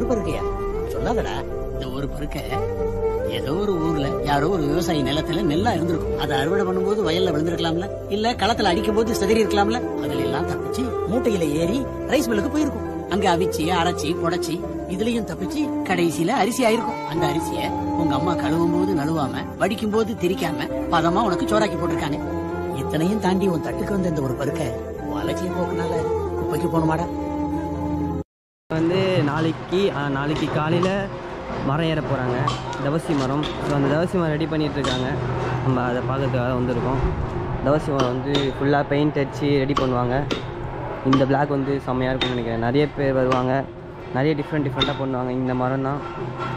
பருக்கையா சொல்லாதடா இந்த ஒரு பருக்க ஏதோ ஒரு ஊர்ல யாரோ ஒரு விவசாயி நிலத்துல நெல்லா இருந்திருக்கும் அதை அறுவடை பண்ணும்போது வயல்ல விழுந்திருக்கலாம்ல இல்ல களத்துல அடிக்கும் போது சிதறி இருக்கலாம்ல அதுல எல்லாம் தப்பிச்சு மூட்டையில ஏறி ரைஸ் மில்லுக்கு போயிருக்கும் அங்க அவிச்சு அரைச்சி புடைச்சி இதுலயும் தப்பிச்சு கடைசியில அரிசி ஆயிருக்கும் அந்த அரிசிய உங்க அம்மா கழுவும் போது நழுவாம வடிக்கும் போது திரிக்காம பதமா உனக்கு சோறாக்கி போட்டிருக்காங்க இத்தனையும் தாண்டி உன் தட்டுக்கு வந்த இந்த ஒரு பருக்க வளர்ச்சியை போக்குனால குப்பைக்கு போகணுமாடா வந்து நாளைக்கு ஆ, நாளைக்கு காலையில் மரம் ஏற போகிறாங்க தவசி மரம் ஸோ அந்த தவசி மரம் ரெடி பண்ணிட்டு இருக்காங்க நம்ம அதை பார்க்கறதுக்காக வந்திருக்கோம் தவசி மரம் வந்து ஃபுல்லாக பெயிண்ட் அடித்து ரெடி பண்ணுவாங்க இந்த பிளாக் வந்து செம்மையாக இருக்கும்னு நினைக்கிறேன் நிறைய பேர் வருவாங்க நிறைய டிஃப்ரெண்ட் டிஃப்ரெண்ட்டாக பண்ணுவாங்க இந்த மரம் தான்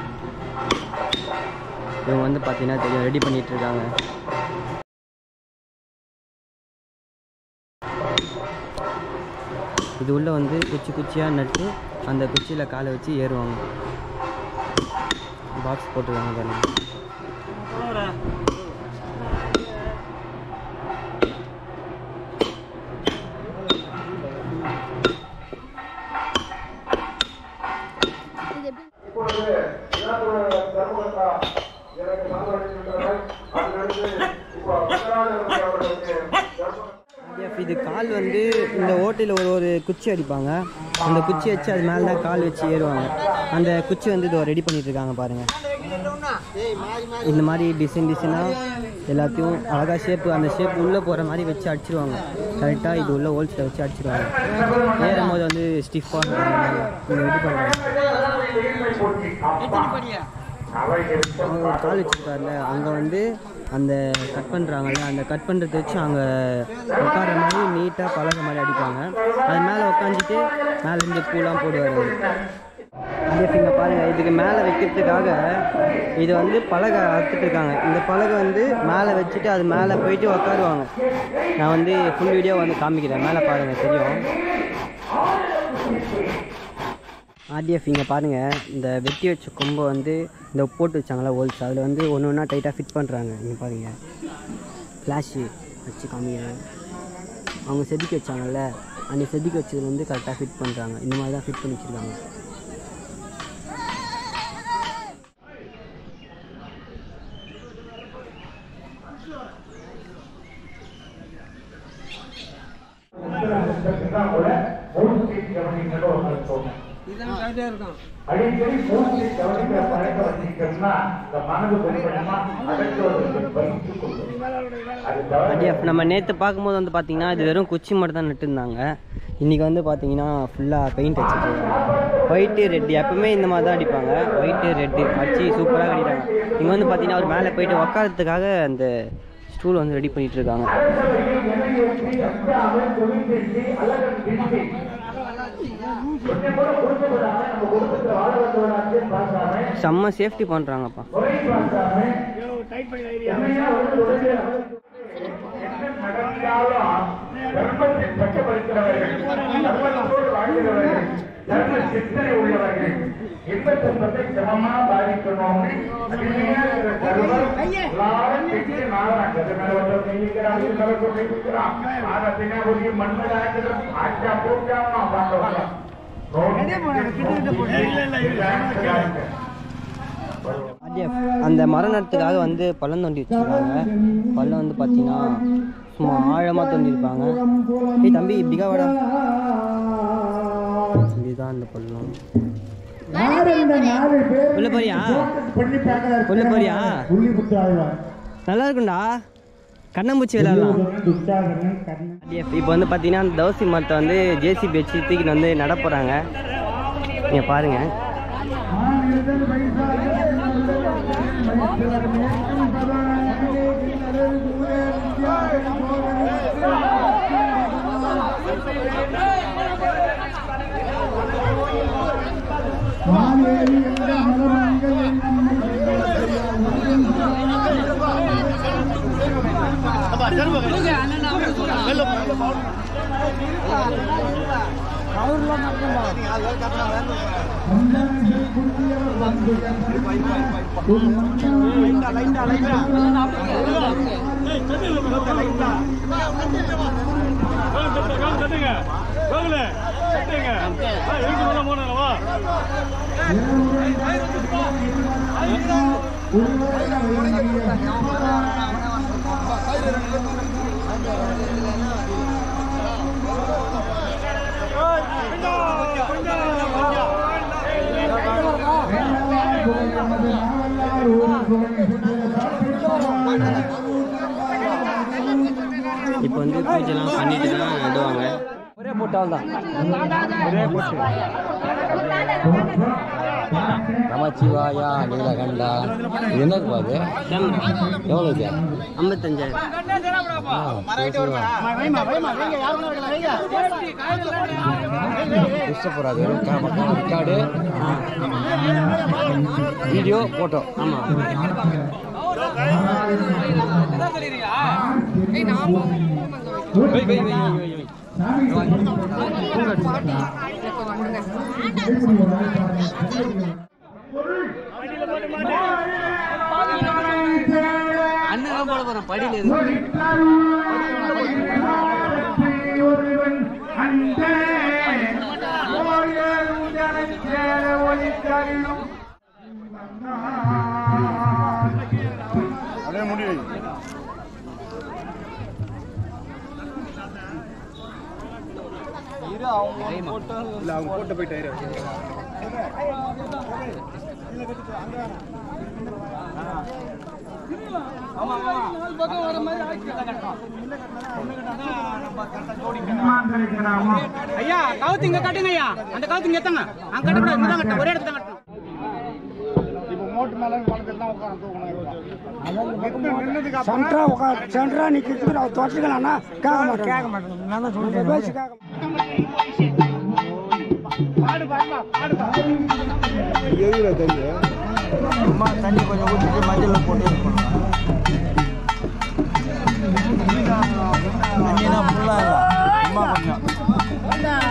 இவங்க வந்து பார்த்தீங்கன்னா தெரியும் ரெடி பண்ணிட்டு இருக்காங்க இது உள்ள வந்து குச்சி குச்சியாக நட்டு அந்த குச்சியில் காலை வச்சு ஏறுவாங்க பாக்ஸ் போட்டுருக்காங்க பாருங்க IDF இது கால் வந்து இந்த ஓட்டையில் ஒரு ஒரு குச்சி அடிப்பாங்க அந்த குச்சி வச்சு அது மேலே தான் கால் வச்சு ஏறுவாங்க அந்த குச்சி வந்து இதோ ரெடி பண்ணிட்டு இருக்காங்க பாருங்க இந்த மாதிரி டிசைன் டிசைனாக எல்லாத்தையும் அழகாக ஷேப்பு அந்த ஷேப் உள்ளே போகிற மாதிரி வச்சு அடிச்சிருவாங்க கரெக்டாக இது உள்ள ஹோல்ஸில் வச்சு அடிச்சிருவாங்க ஏறும் போது வந்து ஸ்டிஃபாக ரெடி பண்ணுறாங்க அவங்க ஒரு கால் வச்சுருக்காருல அங்கே வந்து அந்த கட் பண்ணுறாங்கல்ல அந்த கட் பண்ணுறத வச்சு அங்கே உட்கார மாதிரி நீட்டாக பழக மாதிரி அடிப்பாங்க அது மேலே உட்காந்துட்டு மேலேருந்து பூலாம் போடுவார் அவர் அதே இங்கே பாருங்கள் இதுக்கு மேலே வைக்கிறதுக்காக இது வந்து பலகை அறுத்துட்டு இருக்காங்க இந்த பலகை வந்து மேலே வச்சுட்டு அது மேலே போயிட்டு உட்காருவாங்க நான் வந்து ஃபுல் வீடியோ வந்து காமிக்கிறேன் மேலே பாருங்கள் தெரியும் ஆர்டிஎஃப் இங்கே பாருங்கள் இந்த வெட்டி வச்ச கொம்பை வந்து இந்த போட்டு வச்சாங்களா ஹோல்ஸ் அதில் வந்து ஒன்று ஒன்றா டைட்டாக ஃபிட் பண்ணுறாங்க இங்கே பாருங்கள் ஃப்ளாஷு வச்சு காமிக்கிறேன் அவங்க செதுக்கி வச்சாங்கல்ல அந்த செதுக்கி வச்சது வந்து கரெக்டாக ஃபிட் பண்ணுறாங்க இந்த மாதிரி தான் ஃபிட் பண்ணி வச்சுருக்காங்க அடிக்கடி மூச்சு கவனிக்கிற பழக்கம் வச்சுக்கிட்டோம்னா இந்த மனது கொஞ்சமா அகற்றுவதற்கு பயிற்சிக் கொள்ளும் அது தவிர ஆர்டிஎஃப் நம்ம நேற்று பார்க்கும்போது வந்து பார்த்தீங்கன்னா இது வெறும் குச்சி மட்டும் தான் நட்டுருந்தாங்க இன்றைக்கி வந்து பார்த்தீங்கன்னா ஃபுல்லாக பெயிண்ட் அடிச்சிட்டு ஒயிட்டு ரெட்டு எப்பவுமே இந்த மாதிரி தான் அடிப்பாங்க ஒயிட்டு ரெட்டு அடிச்சு சூப்பராக அடிக்கிறாங்க இங்கே வந்து பார்த்தீங்கன்னா அவர் மேலே போயிட்டு உட்காரத்துக்காக அந்த ஸ்டூல் வந்து ரெடி பண்ணிட்டு இருக்காங்க செம்ம சேஃப்டி பண்ணுறாங்கப்பா நடந்தாலும் தர்மத்தை பச்சப்படுத்துகிறவர்கள் தர்மத்தோடு வாழ்கிறவர்கள் தர்ம சிந்தனை உள்ளவர்கள் இன்பத்தை சமமா பாதிக்கணும்னு அடிமையா இருக்கிற சர்வர் எல்லாரும் திட்டி நாளாம் கதை மேல ஒருத்தர் கையிக்கிறான் இது மேல ஒருத்தர் கையிக்கிறான் ஆனா பின்னா ஒரு மண்மேல ஆக்கிடும் ஆச்சா போட்டாமா பார்த்தவங்க ஆர்டிஎஃப் அந்த மரம் நட்டுறதுக்காக வந்து பள்ளம் தோண்டி வச்சுருக்காங்க பள்ளம் வந்து பார்த்தீங்கன்னா சும்மா ஆழமாக தோண்டியிருப்பாங்க ஏய் தம்பி இப்படிக்கா வாடா இதுதான் அந்த பள்ளம் உள்ள போறியா உள்ள போறியா நல்லா இருக்கும்டா கண்ணம்பூச்சி விளையாடலாம் ஆர்டிஎஃப் இப்போ வந்து பார்த்தீங்கன்னா அந்த தவசி மரத்தை வந்து ஜேசிபி வச்சு தூக்கிட்டு வந்து நட போகிறாங்க நீங்கள் பாருங்கள் கட்டுங்க கட்டுங்க கட்டுங்க இருக்கு உள்ள போனவா இப்போ வந்து பூஜைலாம் பண்ணிட்டு தான் நடுவாங்க ஒரே போட்டால் தான் நமச்சிவாயா நீலகண்டா இது என்னது அது எவ்வளோ இது ஐம்பத்தஞ்சாயிரம் இஷ்டப்படாது ரெக்கார்டு வீடியோ ஃபோட்டோ ஆமாம் அண்ணன் போட போகிறேன் படியில் இருக்கு ஒருவன் அந்த சேர ஒளி தருளும் அதே முடிவு இல்ல அவங்க போட்டு போயிட்டாரு ஐயா கவுத்து இங்க கட்டுங்க ஐயா அந்த கவுத்து இங்க எத்தங்க அங்க கட்டக்கூடாது இங்க தான் கட்டணும் ஒரே இடத்துல தான் கட்டணும் இப்போ மோட்டு மேல பழக்கெல்லாம் உட்காந்து தூக்கணும் நின்னதுக்கு சென்ட்ரா உட்கார் சென்ட்ரா நிற்கிறதுக்கு நான் தொட்டுக்கலாம்னா கேட்க மாட்டேன் கேட்க மாட்டேன் நான் தான் சொல்றேன் பேசி கேட்க சும்மா தண்ணி கொஞ்சம் ஊற்றிட்டு மஞ்சள் போட்டு தண்ணினா ஃபுல்லாக இல்லை சும்மா கொஞ்சம்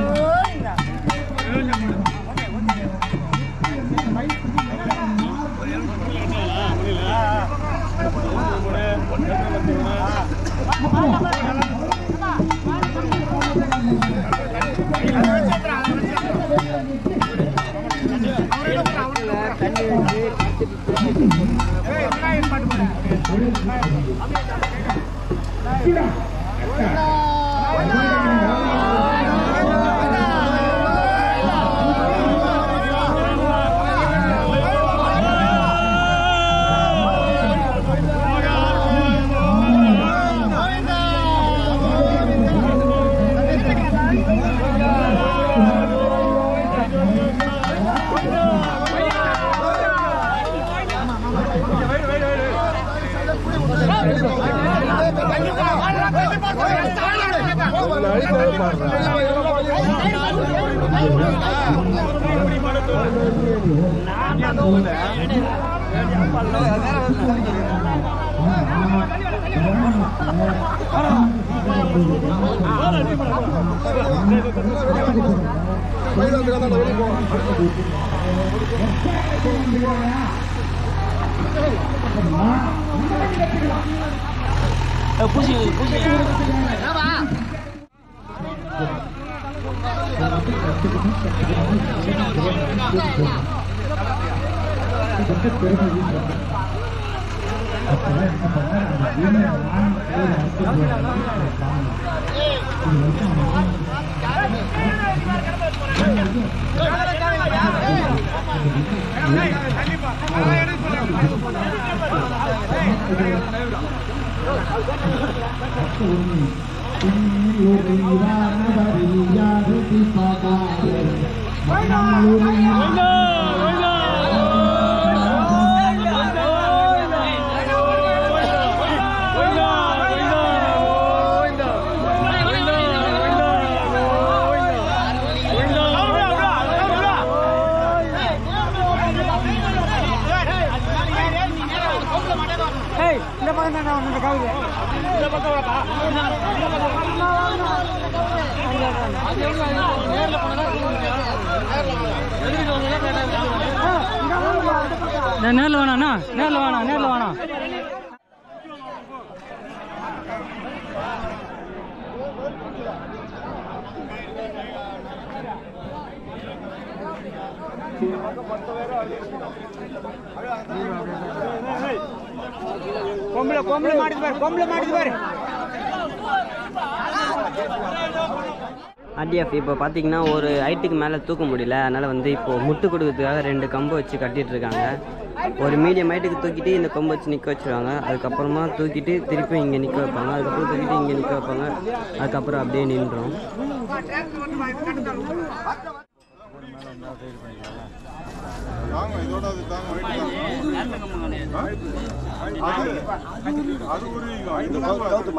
இந்த பக்கம் தான் இந்த கவுது நேரில் வேணாண்ணா நேரில் வேணாம் நேரில் வேணாம் ಕೊಂಬ್ಳೆ ಕೊಂಬ್ಳೆ ಮಾಡಿದ್ ಬಾರಿ ಕೊಂಬ್ಳೆ ಮಾಡಿದ್ ಬಾರಿ ஆர்டிஎஃப் இப்போ பார்த்தீங்கன்னா ஒரு ஹைட்டுக்கு மேலே தூக்க முடியல அதனால் வந்து இப்போ முட்டு கொடுக்கறதுக்காக ரெண்டு கம்பு வச்சு கட்டிட்டு இருக்காங்க ஒரு மீடியம் ஹைட்டுக்கு தூக்கிட்டு இந்த கொம்பு வச்சு நிற்க வச்சுருவாங்க அதுக்கப்புறமா தூக்கிட்டு திருப்பி இங்கே நிற்க வைப்பாங்க அதுக்கப்புறம் தூக்கிட்டு இங்கே நிற்க வைப்பாங்க அதுக்கப்புறம் அப்படியே நின்றோம் தாங்க இதோட அது தாங்க weight தாங்க. அது அது ஒரு இதெல்லாம்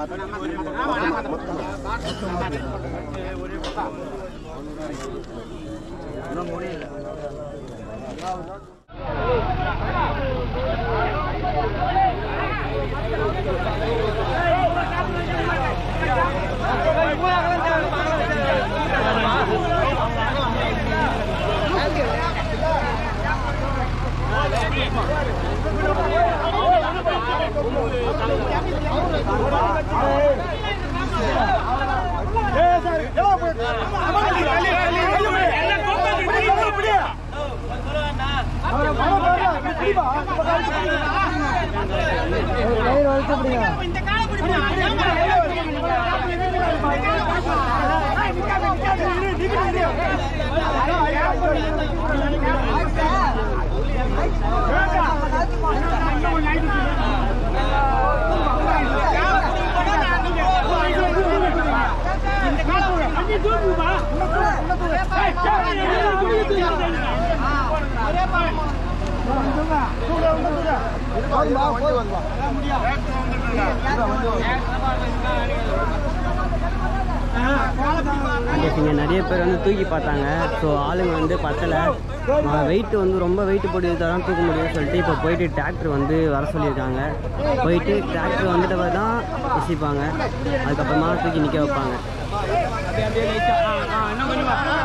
இங்கே நிறைய பேர் வந்து தூக்கி பார்த்தாங்க ஸோ ஆளுங்க வந்து பத்தலை வெயிட் வந்து ரொம்ப வெயிட் போட்டு தான் தூக்க முடியும்னு சொல்லிட்டு இப்போ போயிட்டு டிராக்டர் வந்து வர சொல்லியிருக்காங்க போயிட்டு டிராக்டர் வந்துட்டு தான் விசிப்பாங்க அதுக்கப்புறமா தூக்கி நிற்க வைப்பாங்க இன்னும் கொஞ்சம்